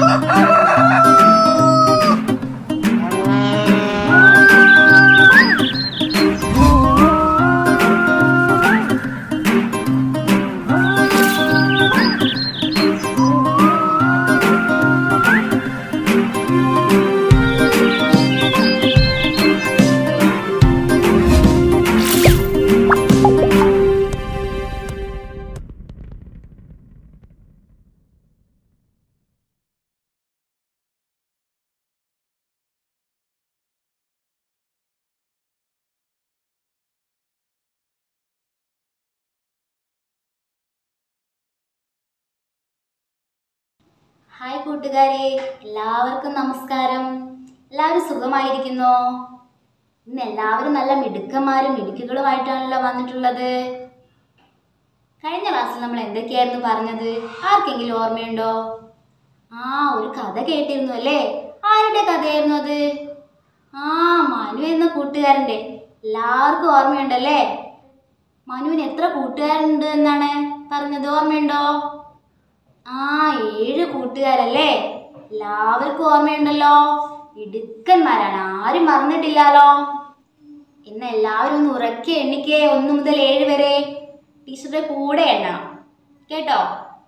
hi കൂട്ടുകാരെ എല്ലാവർക്കും നമസ്കാരം എല്ലാവരും സുഖമായിരിക്കുന്നോ ഇന്ന് എല്ലാവരും നല്ല മിടുക്കന്മാരും മിടുക്കുകളുമായിട്ടാണല്ലോ വന്നിട്ടുള്ളത് കഴിഞ്ഞ ക്ലാസ്സിൽ നമ്മൾ എന്തൊക്കെയായിരുന്നു പറഞ്ഞത് ആർക്കെങ്കിലും ഓർമ്മയുണ്ടോ ആ ഒരു കഥ കേട്ടിരുന്നു അല്ലേ ആരുടെ കഥയായിരുന്നു അത് ആ മനു എന്ന കൂട്ടുകാരൻ്റെ എല്ലാവർക്കും ഓർമ്മയുണ്ടല്ലേ മനുവിന് എത്ര കൂട്ടുകാരുണ്ട് എന്നാണ് പറഞ്ഞത് ഓർമ്മയുണ്ടോ ആ ഏഴ് കൂട്ടുകാരല്ലേ എല്ലാവർക്കും ഓർമ്മയുണ്ടല്ലോ ഇടുക്കന്മാരാണ് ആരും മറന്നിട്ടില്ലാലോ ഇന്ന് എല്ലാവരും ഒന്ന് ഉറക്കെ എണ്ണിക്കേ ഒന്ന് മുതൽ ഏഴ് വരെ ടീച്ചറുടെ കൂടെ എണ്ണണം കേട്ടോ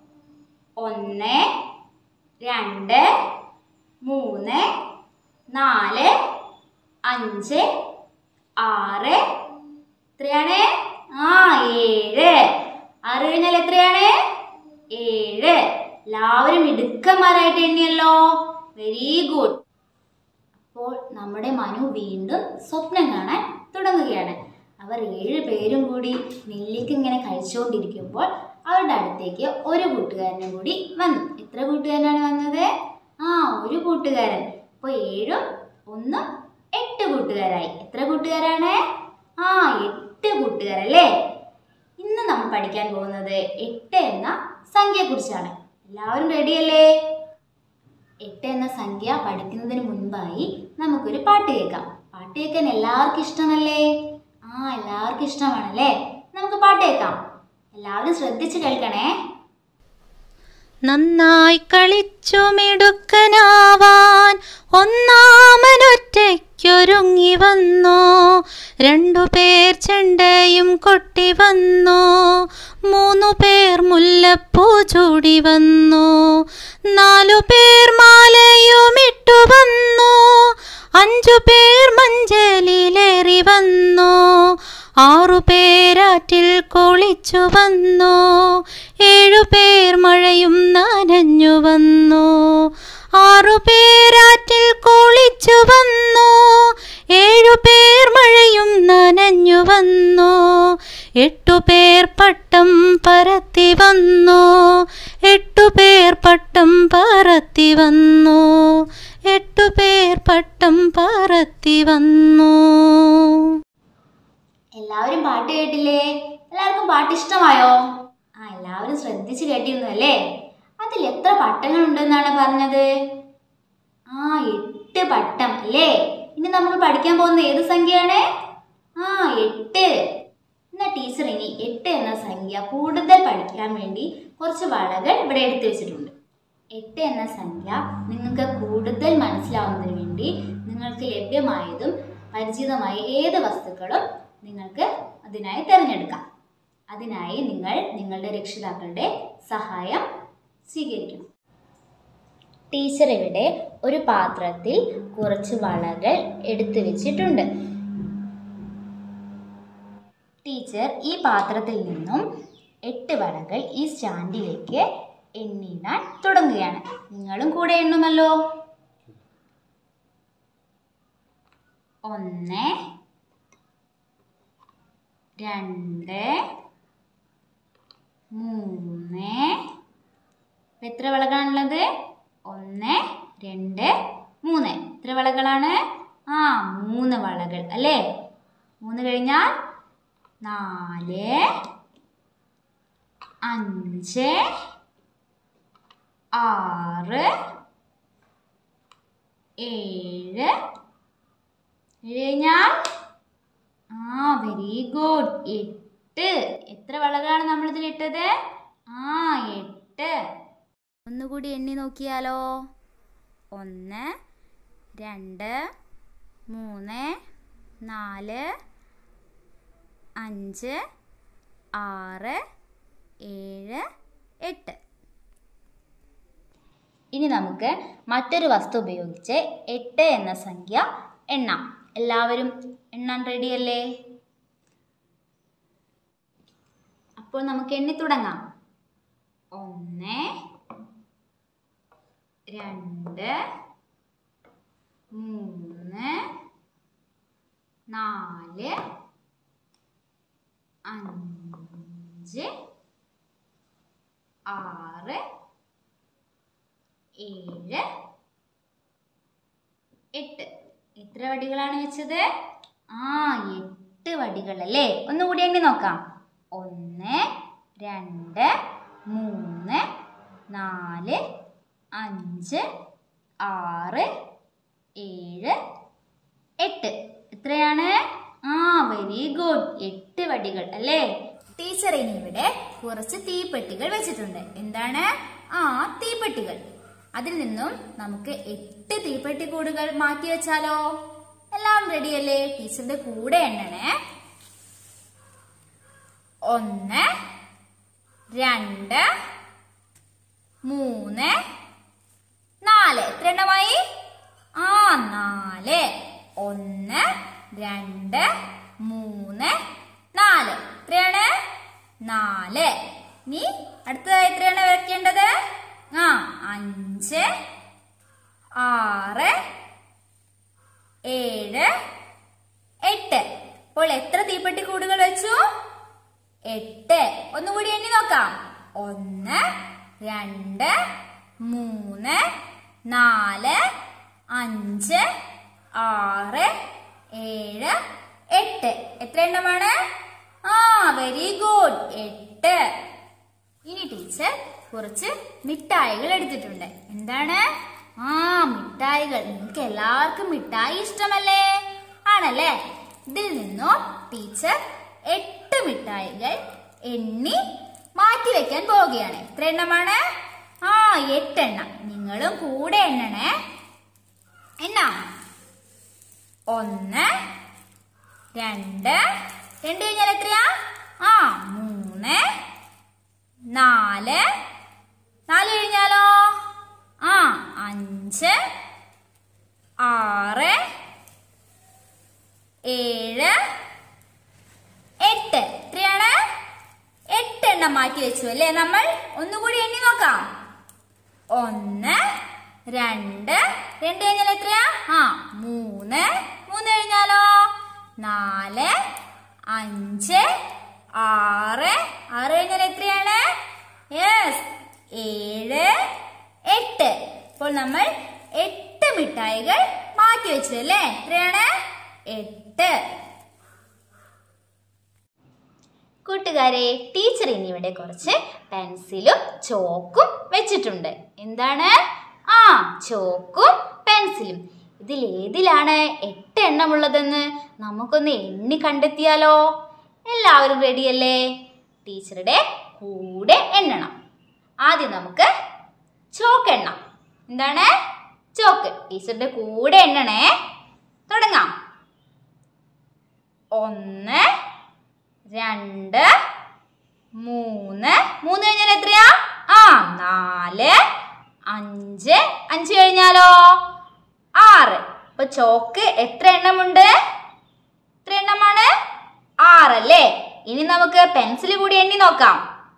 ഒന്ന് രണ്ട് മൂന്ന് നാല് അഞ്ച് ആറ് എത്രയാണ് ആ ഏഴ് ആറ് കഴിഞ്ഞാൽ എത്രയാണ് ഏഴ് എല്ലാവരും മിടുക്കന്മാരായിട്ട് എണ്ണിയല്ലോ വെരി ഗുഡ് അപ്പോൾ നമ്മുടെ മനു വീണ്ടും സ്വപ്നം കാണാൻ തുടങ്ങുകയാണ് അവർ ഏഴ് പേരും കൂടി നെല്ലിക്ക ഇങ്ങനെ കഴിച്ചുകൊണ്ടിരിക്കുമ്പോൾ അവരുടെ അടുത്തേക്ക് ഒരു കൂട്ടുകാരനും കൂടി വന്നു എത്ര കൂട്ടുകാരനാണ് വന്നത് ആ ഒരു കൂട്ടുകാരൻ അപ്പോൾ ഏഴും ഒന്നും എട്ട് കൂട്ടുകാരായി എത്ര കൂട്ടുകാരാണ് ആ എട്ട് കൂട്ടുകാരല്ലേ ഇന്ന് നമ്മൾ പഠിക്കാൻ പോകുന്നത് എട്ട് എന്ന സംഖ്യയെക്കുറിച്ചാണ് എല്ലാവരും റെഡിയല്ലേ എട്ട് എന്ന സംഖ്യ പഠിക്കുന്നതിന് മുൻപായി നമുക്കൊരു പാട്ട് കേൾക്കാം പാട്ട് കേൾക്കാൻ എല്ലാവർക്കും ഇഷ്ടമല്ലേ ആ എല്ലാവർക്കും ഇഷ്ടമാണല്ലേ നമുക്ക് പാട്ട് കേൾക്കാം എല്ലാവരും ശ്രദ്ധിച്ച് കേൾക്കണേ നന്നായി കളിച്ചു മിടുക്കനാവാൻ ഒന്നാമനൊറ്റയ്ക്കൊരുങ്ങി വന്നു രണ്ടു പേർ ചെണ്ടയും കൊട്ടി വന്നു മൂന്നു പേർ മുല്ലപ്പൂ ചൂടി വന്നു നാലു പേർ മാലയുമിട്ടു വന്നു അഞ്ചു പേർ മഞ്ചലിലേറി വന്നു ആറു പേരാറ്റിൽ കുളിച്ചു വന്നു ഏഴു പേർ മഴയും നനഞ്ഞു വന്നു ആറു പേരാറ്റിൽ കുളിച്ചു വന്നു ഏഴു പേർ മഴയും നനഞ്ഞു വന്നു എട്ടു പേർ പട്ടം പരത്തി വന്നു എട്ടു പേർ പട്ടം പറത്തി വന്നു എട്ടു പേർ പട്ടം പറത്തി വന്നു എല്ലാവരും പാട്ട് കേട്ടില്ലേ എല്ലാവർക്കും പാട്ട് ഇഷ്ടമായോ ആ എല്ലാവരും ശ്രദ്ധിച്ച് കേട്ടിരുന്നു അല്ലേ അതിൽ എത്ര പട്ടങ്ങൾ ഉണ്ടെന്നാണ് പറഞ്ഞത് ആ എട്ട് പട്ടം അല്ലേ ഇനി നമ്മൾ പഠിക്കാൻ പോകുന്ന ഏത് സംഖ്യയാണ് ആ എട്ട് എന്നാ ടീച്ചർ ഇനി എട്ട് എന്ന സംഖ്യ കൂടുതൽ പഠിക്കാൻ വേണ്ടി കുറച്ച് വളകൾ ഇവിടെ എടുത്തു വെച്ചിട്ടുണ്ട് എട്ട് എന്ന സംഖ്യ നിങ്ങൾക്ക് കൂടുതൽ മനസ്സിലാവുന്നതിന് വേണ്ടി നിങ്ങൾക്ക് ലഭ്യമായതും പരിചിതമായ ഏത് വസ്തുക്കളും നിങ്ങൾക്ക് അതിനായി തിരഞ്ഞെടുക്കാം അതിനായി നിങ്ങൾ നിങ്ങളുടെ രക്ഷിതാക്കളുടെ സഹായം സ്വീകരിക്കണം ടീച്ചർ ഇവിടെ ഒരു പാത്രത്തിൽ കുറച്ച് വളകൾ എടുത്തു വെച്ചിട്ടുണ്ട് ടീച്ചർ ഈ പാത്രത്തിൽ നിന്നും എട്ട് വളകൾ ഈ സ്റ്റാൻഡിലേക്ക് എണ്ണിടാൻ തുടങ്ങുകയാണ് നിങ്ങളും കൂടെ എണ്ണുമല്ലോ ഒന്ന് രണ്ട് മൂന്ന് ഇപ്പൊ എത്ര വളകളാണുള്ളത് ഒന്ന് രണ്ട് മൂന്ന് എത്ര വളകളാണ് ആ മൂന്ന് വളകൾ അല്ലേ മൂന്ന് കഴിഞ്ഞാൽ നാല് അഞ്ച് ആറ് ഏഴ് ഏഴ് കഴിഞ്ഞാൽ ആ വെരി ഗുഡ് എട്ട് എത്ര വളകളാണ് നമ്മൾ ഇതിൽ ഇട്ടത് ആ എട്ട് ഒന്നുകൂടി എണ്ണി നോക്കിയാലോ ഒന്ന് രണ്ട് മൂന്ന് നാല് അഞ്ച് ആറ് ഏഴ് എട്ട് ഇനി നമുക്ക് മറ്റൊരു വസ്തു ഉപയോഗിച്ച് എട്ട് എന്ന സംഖ്യ എണ്ണാം എല്ലാവരും എണ്ണാൻ റെഡിയല്ലേ അപ്പോൾ നമുക്ക് എണ്ണി തുടങ്ങാം ഒന്ന് രണ്ട് മൂന്ന് നാല് അഞ്ച് ആറ് ഏഴ് എട്ട് എത്ര വടികളാണ് വെച്ചത് ആ എട്ട് വടികൾ അല്ലേ ഒന്നുകൂടി എണ്ണി നോക്കാം ഒന്ന് രണ്ട് മൂന്ന് നാല് അഞ്ച് ആറ് ഏഴ് എട്ട് എത്രയാണ് ആ വെരി ഗുഡ് എട്ട് വടികൾ അല്ലേ ടീച്ചർ ഇനി ഇവിടെ കുറച്ച് തീപ്പെട്ടികൾ വെച്ചിട്ടുണ്ട് എന്താണ് ആ തീപ്പെട്ടികൾ അതിൽ നിന്നും നമുക്ക് എട്ട് തീപ്പെട്ടി കൂടുകൾ മാറ്റി വെച്ചാലോ എല്ലാം റെഡിയല്ലേ ടീച്ചറിന്റെ കൂടെ എണ്ണണേ ഒന്ന് രണ്ട് മൂന്ന് നാല് എത്ര എണ്ണമായി ആ നാല് ഒന്ന് രണ്ട് മൂന്ന് നാല് എത്രയാണ് നാല് നീ അടുത്തതായി എത്രയാണ് വെക്കേണ്ടത് ആ അഞ്ച് ആറ് ഏഴ് എട്ട് അപ്പോൾ എത്ര തീപ്പെട്ടി കൂടുകൾ വെച്ചു എട്ട് ഒന്നുകൂടി എണ്ണി നോക്കാം ഒന്ന് രണ്ട് മൂന്ന് നാല് അഞ്ച് ആറ് ഏഴ് എട്ട് എത്ര എണ്ണമാണ് ആ വെരി ഗുഡ് എട്ട് ഇനി ടീച്ചർ കുറച്ച് മിഠായികൾ എടുത്തിട്ടുണ്ട് എന്താണ് ആ മിഠായികൾ നിങ്ങൾക്ക് എല്ലാവർക്കും മിഠായി ഇഷ്ടമല്ലേ ആണല്ലേ ഇതിൽ നിന്നും ടീച്ചർ എട്ട് മിഠായികൾ എണ്ണി മാറ്റി വെക്കാൻ പോവുകയാണ് എത്ര എണ്ണമാണ് ആ എട്ടെണ്ണം നിങ്ങളും കൂടെ എണ്ണണേ എണ്ണാം ഒന്ന് രണ്ട് രണ്ട് കഴിഞ്ഞാൽ എത്രയാ ആ മൂന്ന് നാല് നാല് കഴിഞ്ഞാലോ ആ അഞ്ച് ആറ് ഏഴ് എട്ട് എത്രയാണ് എട്ട് എണ്ണം മാറ്റി വെച്ചു അല്ലേ നമ്മൾ ഒന്നുകൂടി എണ്ണി നോക്കാം ഒന്ന് രണ്ട് രണ്ട് കഴിഞ്ഞാൽ എത്രയാ ആ മൂന്ന് മൂന്ന് കഴിഞ്ഞാലോ നാല് അഞ്ച് ആറ് ആറ് കഴിഞ്ഞാൽ എത്രയാണ് യെസ് ഏഴ് എട്ട് ഇപ്പോൾ നമ്മൾ എട്ട് മിഠായികൾ മാറ്റി വെച്ചു അല്ലേ എത്രയാണ് എട്ട് കൂട്ടുകാരെ ടീച്ചർ ഇന്നിവിടെ കുറച്ച് പെൻസിലും ചോക്കും വെച്ചിട്ടുണ്ട് എന്താണ് ആ ചോക്കും പെൻസിലും ഇതിൽ ഏതിലാണ് എട്ട് എണ്ണമുള്ളതെന്ന് നമുക്കൊന്ന് എണ്ണി കണ്ടെത്തിയാലോ എല്ലാവരും റെഡിയല്ലേ ടീച്ചറുടെ കൂടെ എണ്ണണം ആദ്യം നമുക്ക് ചോക്ക് എണ്ണാം എന്താണ് ചോക്ക് ടീച്ചറുടെ കൂടെ എണ്ണണേ തുടങ്ങാം ഒന്ന് രണ്ട് മൂന്ന് മൂന്ന് കഴിഞ്ഞാൽ എത്രയാ ആ നാല് അഞ്ച് അഞ്ച് കഴിഞ്ഞാലോ ആറ് അപ്പൊ ചോക്ക് എത്ര എണ്ണമുണ്ട് എത്ര എണ്ണമാണ് ആറല്ലേ ഇനി നമുക്ക് പെൻസിൽ കൂടി എണ്ണി നോക്കാം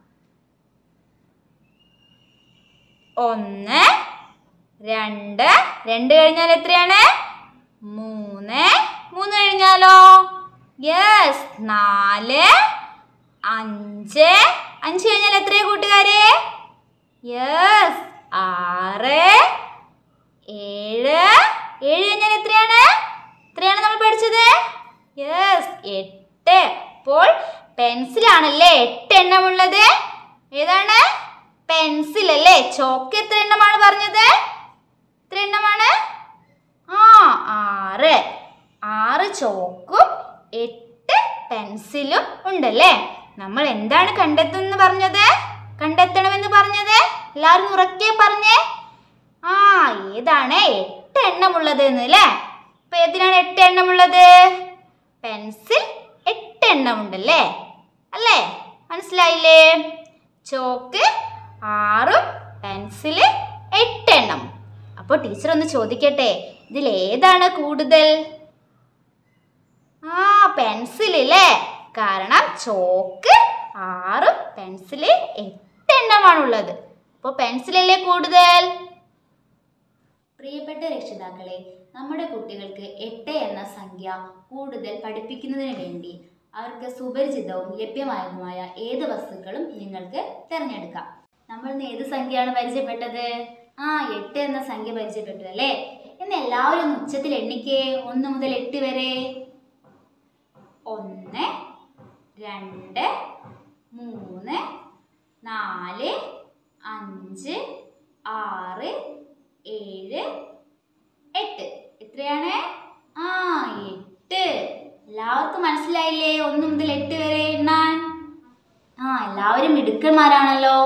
ഒന്ന് രണ്ട് രണ്ട് കഴിഞ്ഞാൽ എത്രയാണ് മൂന്ന് മൂന്ന് കഴിഞ്ഞാലോ യെസ് നാല് അഞ്ച് അഞ്ച് കഴിഞ്ഞാൽ എത്രയാ കൂട്ടുകാരെ യെസ് ആറ് ഏഴ് ഏഴ് കഴിഞ്ഞാൽ എത്രയാണ് എത്രയാണ് നമ്മൾ പഠിച്ചത് യെസ് എട്ട് അപ്പോൾ പെൻസിലാണല്ലേ എട്ട് എണ്ണമുള്ളത് ഏതാണ് പെൻസിൽ അല്ലേ ചോക്ക് എത്ര എണ്ണമാണ് പറഞ്ഞത് എത്ര എണ്ണമാണ് ആ ആറ് ആറ് ചോക്കും എട്ട് പെൻസിലും ഉണ്ടല്ലേ നമ്മൾ എന്താണ് കണ്ടെത്തുമെന്ന് പറഞ്ഞത് കണ്ടെത്തണമെന്ന് പറഞ്ഞത് എല്ലാവരും ഉറക്കെ പറഞ്ഞേ ആ ഏതാണ് എട്ട് എണ്ണമുള്ളത് എന്ന് അല്ലേ അപ്പൊ ഏതിനാണ് എട്ട് എണ്ണമുള്ളത് പെൻസിൽ എട്ട് എണ്ണമുണ്ടല്ലേ അല്ലേ മനസ്സിലായില്ലേ ചോക്ക് ആറും പെൻസില് എട്ട് എണ്ണം അപ്പോൾ ടീച്ചർ ഒന്ന് ചോദിക്കട്ടെ ഇതിൽ ഏതാണ് കൂടുതൽ ആ പെൻസിൽ അല്ലേ കാരണം ചോക്ക് ആറും പെൻസില് എട്ട് എണ്ണമാണുള്ളത് അപ്പോൾ പെൻസിലല്ലേ കൂടുതൽ പ്രിയപ്പെട്ട രക്ഷിതാക്കളെ നമ്മുടെ കുട്ടികൾക്ക് എട്ട് എന്ന സംഖ്യ കൂടുതൽ പഠിപ്പിക്കുന്നതിന് വേണ്ടി അവർക്ക് സുപരിചിതവും ലഭ്യമായതുമായ ഏത് വസ്തുക്കളും നിങ്ങൾക്ക് തിരഞ്ഞെടുക്കാം നമ്മൾ ഇന്ന് ഏത് സംഖ്യയാണ് പരിചയപ്പെട്ടത് ആ എട്ട് എന്ന സംഖ്യ പരിചയപ്പെട്ടു അല്ലേ ഇന്ന് എല്ലാവരും ഒന്ന് ഉച്ചത്തിൽ എണ്ണിക്കേ ഒന്ന് മുതൽ എട്ട് വരെ ഒന്ന് രണ്ട് മൂന്ന് നാല് അഞ്ച് ആറ് ഏഴ് എട്ട് എത്രയാണ് ആ എട്ട് എല്ലാവർക്കും മനസ്സിലായില്ലേ ഒന്ന് മുതൽ എട്ട് വരെ എണ്ണാൻ ആ എല്ലാവരും മിടുക്കന്മാരാണല്ലോ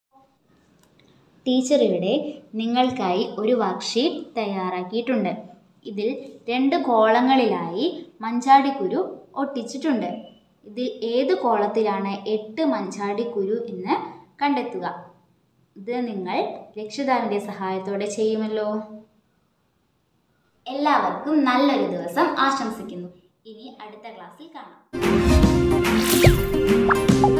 ടീച്ചർ ഇവിടെ നിങ്ങൾക്കായി ഒരു വർക്ക്ഷീറ്റ് തയ്യാറാക്കിയിട്ടുണ്ട് ഇതിൽ രണ്ട് കോളങ്ങളിലായി മഞ്ചാടിക്കുരു ഒട്ടിച്ചിട്ടുണ്ട് ഇതിൽ ഏത് കോളത്തിലാണ് എട്ട് മഞ്ചാടിക്കുരു എന്ന് കണ്ടെത്തുക ഇത് നിങ്ങൾ രക്ഷിതാവിൻ്റെ സഹായത്തോടെ ചെയ്യുമല്ലോ എല്ലാവർക്കും നല്ലൊരു ദിവസം ആശംസിക്കുന്നു ഇനി അടുത്ത ക്ലാസ്സിൽ കാണാം